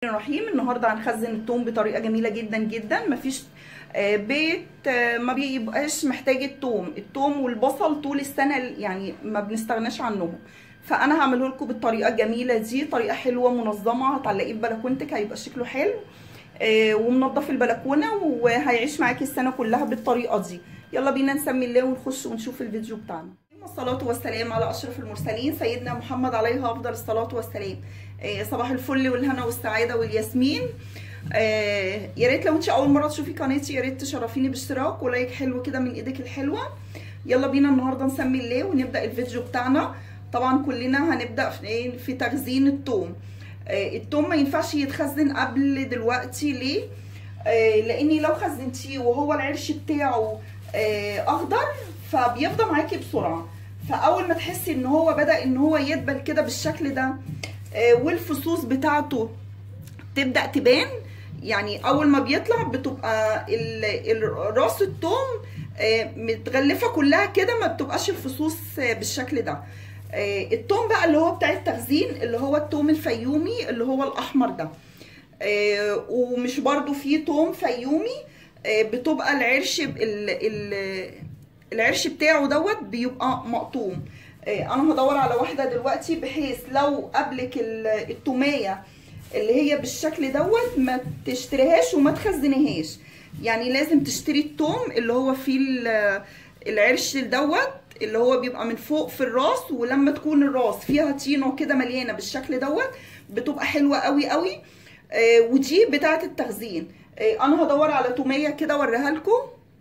الرحيم النهارده هنخزن التوم بطريقه جميله جدا جدا مفيش آه، بيت آه، ما بيبقاش محتاج التوم التوم والبصل طول السنه يعني ما بنستغناش عنهم فانا هعمله لكم بالطريقه الجميله دي طريقه حلوه منظمه هتعلقيه في بلكونتك هيبقى شكله حلو آه، ومنضف البلكونه وهيعيش معاكي السنه كلها بالطريقه دي يلا بينا نسمي الله ونخش ونشوف الفيديو بتاعنا والصلاة والسلام على أشرف المرسلين سيدنا محمد عليه أفضل الصلاة والسلام آه، صباح الفل والهنا والسعادة والياسمين آه، يا ريت لو انت أول مرة تشوفي قناتي يا ريت تشرفيني باشتراك ولايك حلو كده من إيدك الحلوة يلا بينا النهاردة نسمي الله ونبدأ الفيديو بتاعنا طبعا كلنا هنبدأ في إيه؟ في تخزين التوم آه، التوم ما ينفعش يتخزن قبل دلوقتي ليه؟ آه، لاني لو خزنتيه وهو العرش بتاعه آه، اخضر فبيفضى معاكي بسرعه فاول ما تحسي ان هو بدا ان هو يدبل كده بالشكل ده آه، والفصوص بتاعته تبدا تبان يعني اول ما بيطلع بتبقى ال- ال- راس التوم آه، متغلفه كلها كده ما بتبقاش الفصوص آه، بالشكل ده آه، التوم بقى اللي هو بتاع التخزين اللي هو التوم الفيومي اللي هو الاحمر ده آه، ومش برضو فيه توم فيومي آه، بتبقى العرش ب- ال ال العرش بتاعه دوت بيبقى مقطوم آه، انا هدور على واحده دلوقتي بحيث لو قبلك ال- التوميه اللي هي بالشكل دوت ما تشتريهاش وما تخزنيهاش يعني لازم تشتري التوم اللي هو فيه ال- العرش دوت اللي هو بيبقى من فوق في الراس ولما تكون الراس فيها طينه كده مليانه بالشكل دوت بتبقى حلوه قوي قوي آه، ودي بتاعه التخزين آه، انا هدور على توميه كده اوريها لكم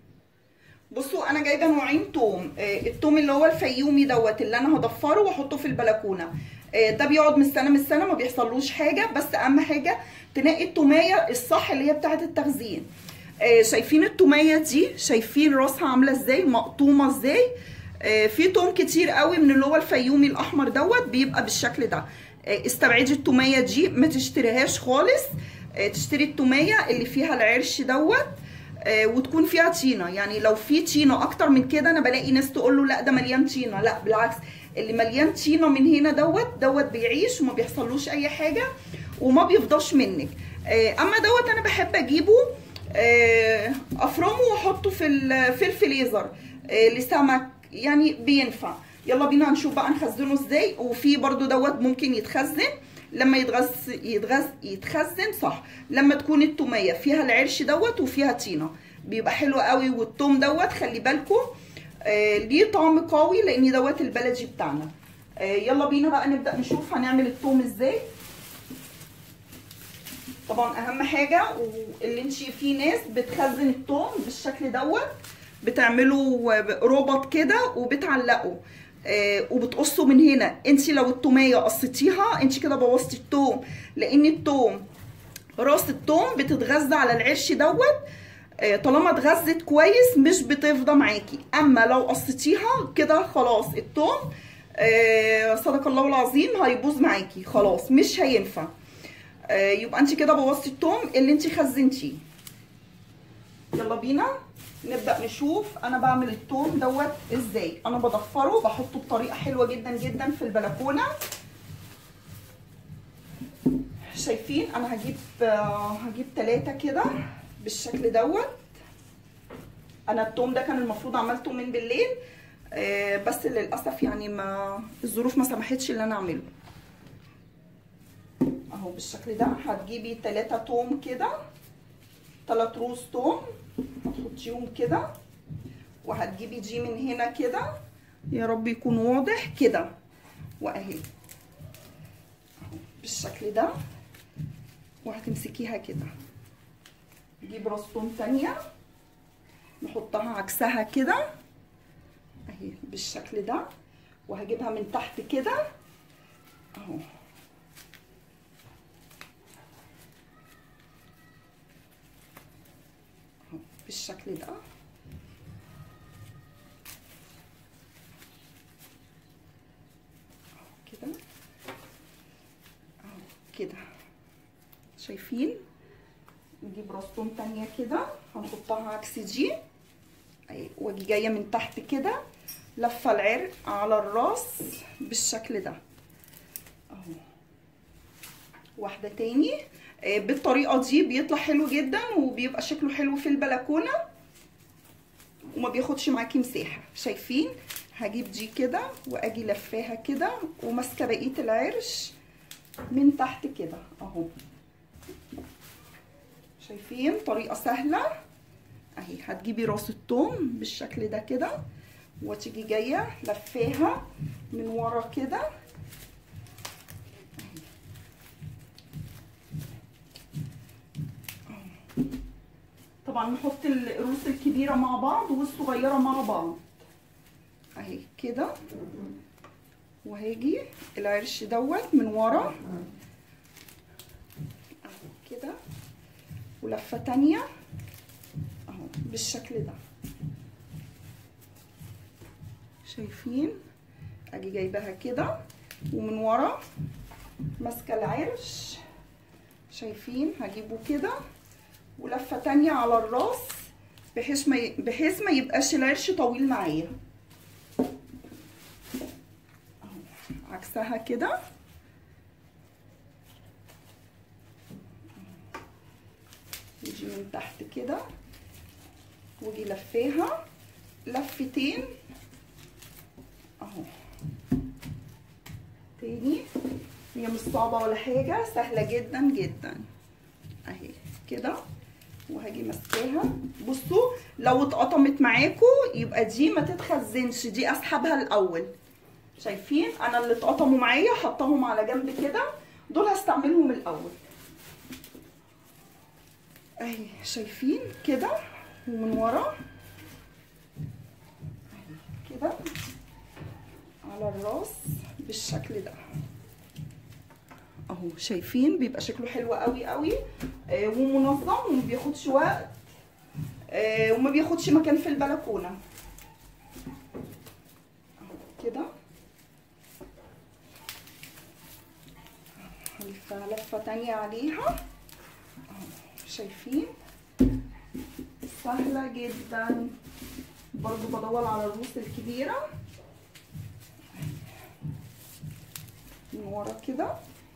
بصوا انا جايبه نوعين توم آه، التوم اللي هو الفيومي دوت اللي انا هضفره واحطه في البلكونه آه، ده بيقعد من السنه من السنه ما بيحصلوش حاجه بس اهم حاجه تنقي التوميه الصح اللي هي بتاعه التخزين آه، شايفين التوميه دي شايفين راسها عامله ازاي مقطومه ازاي آه، في توم كتير قوي من اللي هو الفيومي الاحمر دوت بيبقى بالشكل ده آه، استبعدي التوميه دي ما تشتريهاش خالص آه، تشتري التوميه اللي فيها العرش دوت آه، وتكون فيها طينه يعني لو في طينه اكتر من كده انا بلاقي ناس تقول له لا ده مليان طينه لا بالعكس اللي مليان طينه من هنا دوت دوت بيعيش وما بيحصلوش اي حاجه وما بيفضاش منك آه، اما دوت انا بحب اجيبه آه، افرمه واحطه في ال- في الفريزر آه، لسمك يعني بينفع يلا بينا نشوف بقى نخزنه ازاي وفي برضو دوت ممكن يتخزن لما يتغز يتغز يتخزن صح لما تكون التوميه فيها العرش دوت وفيها طينه بيبقى حلو قوي والتوم دوت خلي بالكم آه ليه طعم قوي لان دوت البلدي بتاعنا آه يلا بينا بقى نبدا نشوف هنعمل التوم ازاي طبعا اهم حاجه واللي انت في ناس بتخزن التوم بالشكل دوت بتعملوا ربط كده وبتعلقوا آه وبتقصوا من هنا انت لو التوميه قصيتيها انت كده بوظتي التوم لان التوم راس التوم بتتغذى على العرش دوت آه طالما اتغذت كويس مش بتفضى معاكي اما لو قصيتيها كده خلاص التوم آه صدق الله العظيم هيبوظ معاكي خلاص مش هينفع آه يبقى انت كده بوظتي التوم اللي انت خزنتيه يلا بينا نبدا نشوف انا بعمل التوم دوت ازاي انا بضفره بحطه بطريقه حلوه جدا جدا في البلكونه شايفين انا هجيب آه، هجيب ثلاثة كده بالشكل دوت انا التوم ده كان المفروض عملته من بالليل آه، بس للاسف يعني ما الظروف ما سمحتش ان انا اعمله اهو بالشكل ده هتجيبي ثلاثة توم كده ثلاث روز توم هتحطيهم كده وهتجيبي دي من هنا كده يا رب يكون واضح كده واهي اهو بالشكل ده وهتمسكيها كده نجيب راس توم تانية نحطها عكسها كده اهي بالشكل ده وهجيبها من تحت كده اهو اهو بالشكل ده اهو كده اهو كده شايفين نجيب راس توم تانية كده هنحطها عكس دي اهي واجي جايه من تحت كده لفه العرق على الراس بالشكل ده اهو واحده تاني آه، بالطريقه دي بيطلع حلو جدا وبيبقى شكله حلو في البلكونه وما بياخدش معاكي مساحه شايفين هجيب دي كده واجي لفاها كده وماسكه بقيه العرش من تحت كده اهو شايفين طريقه سهله اهي هتجيبي راس التوم بالشكل ده كده وتيجي جايه لفاها من ورا كده طبعا نحط الروس الكبيره مع بعض والصغيره مع بعض اهي كده وهاجي العرش دوت من ورا اهو كده ولفه تانية اهو بالشكل ده شايفين اجي جايباها كده ومن ورا ماسكه العرش شايفين هجيبه كده ولفه تانية على الراس بحيث ما ي... بحيث ما يبقاش العرش طويل معايا عكسها كده يجي من تحت كده واجي لفاها لفتين اهو تاني هي مش صعبه ولا حاجه سهله جدا جدا اهي كده وهاجي ماسكاها بصوا لو اتقطمت معاكم يبقى دي ما تتخزنش دي اسحبها الاول شايفين انا اللي اتقطموا معايا حطاهم على جنب كده دول هستعملهم الاول اهي شايفين كده ومن ورا كده على الراس بالشكل ده اهو شايفين بيبقى شكله حلو قوي قوي آه ومنظم وما بياخدش وقت آه وما بياخدش مكان في البلكونه اهو كده هلفها لفه تانية عليها اهو شايفين سهله جدا برضو بدور على الروس الكبيره من ورا كده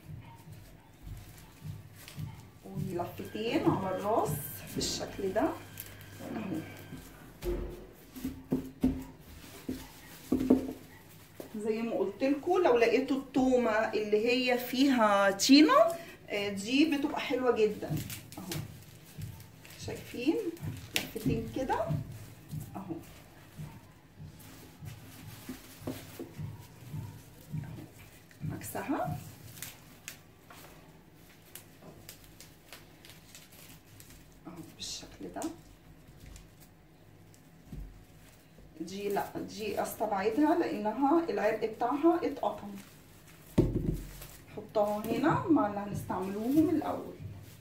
ولفتين على الراس بالشكل ده اهو زي ما قلت لكم لو لقيتوا التومه اللي هي فيها طينه دي بتبقى حلوه جدا اهو شايفين لفتين كده اهو عكسها اهو بالشكل ده دي لا دي استبعدها لانها العرق بتاعها اتقطم حطها هنا مع اللي هنستعملوهم الاول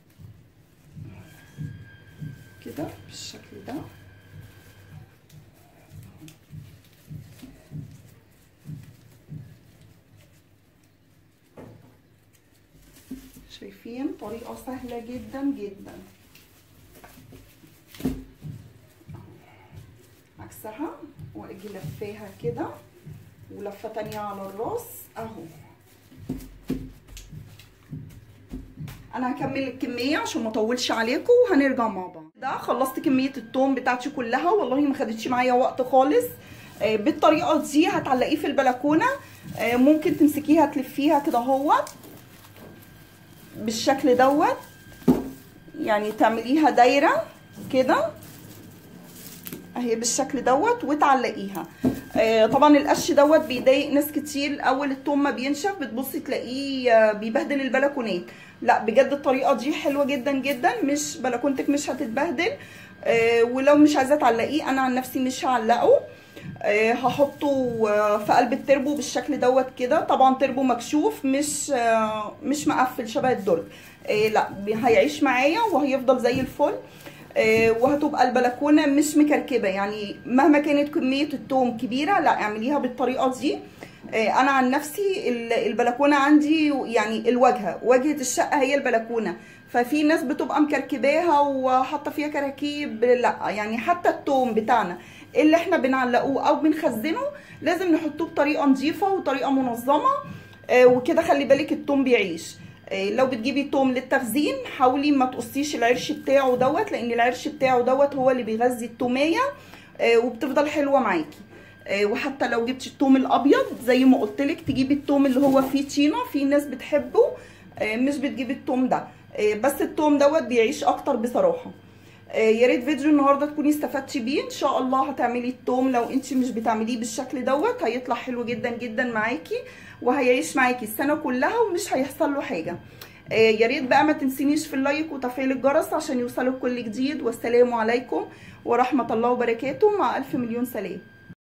كده بالشكل ده شايفين طريقة سهلة جدا جدا عكسها واجي لفاها كده ولفة تانية على الراس اهو انا هكمل الكمية عشان ما اطولش عليكم وهنرجع مع بعض ده خلصت كمية التوم بتاعتي كلها والله ما خدتش معايا وقت خالص آه بالطريقة دي هتعلقيه في البلكونة آه ممكن تمسكيها تلفيها كده اهوت بالشكل دوت يعني تعمليها دايره كده اهي بالشكل دوت وتعلقيها آه طبعا القش دوت بيضايق ناس كتير اول التوم ما بينشف بتبصي تلاقيه آه بيبهدل البلكونات لا بجد الطريقه دي حلوه جدا جدا مش بلكونتك مش هتتبهدل آه ولو مش عايزه تعلقيه انا عن نفسي مش هعلقه آه هحطه في قلب التربو بالشكل دوت كده طبعا تربو مكشوف مش آه مش مقفل شبه الدرج آه لا هيعيش معايا وهيفضل زي الفل وهتبقى البلكونه مش مكركبه يعني مهما كانت كميه التوم كبيره لا اعمليها بالطريقه دي انا عن نفسي البلكونه عندي يعني الواجهه واجهه الشقه هي البلكونه ففي ناس بتبقى مكركباها وحاطه فيها كراكيب لا يعني حتى التوم بتاعنا اللي احنا بنعلقوه او بنخزنه لازم نحطوه بطريقه نظيفه وطريقه منظمه آه وكده خلي بالك التوم بيعيش آه، لو بتجيبي التوم للتخزين حاولي ما تقصيش العرش بتاعه دوت لان العرش بتاعه دوت هو اللي بيغذي التوميه آه، وبتفضل حلوه معاكي آه، وحتى لو جبتي التوم الابيض زي ما قلت لك تجيبي التوم اللي هو فيه طينه في ناس بتحبه آه، مش بتجيبي التوم ده آه، بس التوم دوت بيعيش اكتر بصراحه آه، يا ريت فيديو النهارده تكوني استفدتي بيه ان شاء الله هتعملي التوم لو انت مش بتعمليه بالشكل دوت هيطلع حلو جدا جدا معاكي وهيعيش معاكي السنه كلها ومش هيحصل له حاجه آه، يا ريت بقى ما تنسينيش في اللايك وتفعيل الجرس عشان يوصلك كل جديد والسلام عليكم ورحمه الله وبركاته مع الف مليون سلام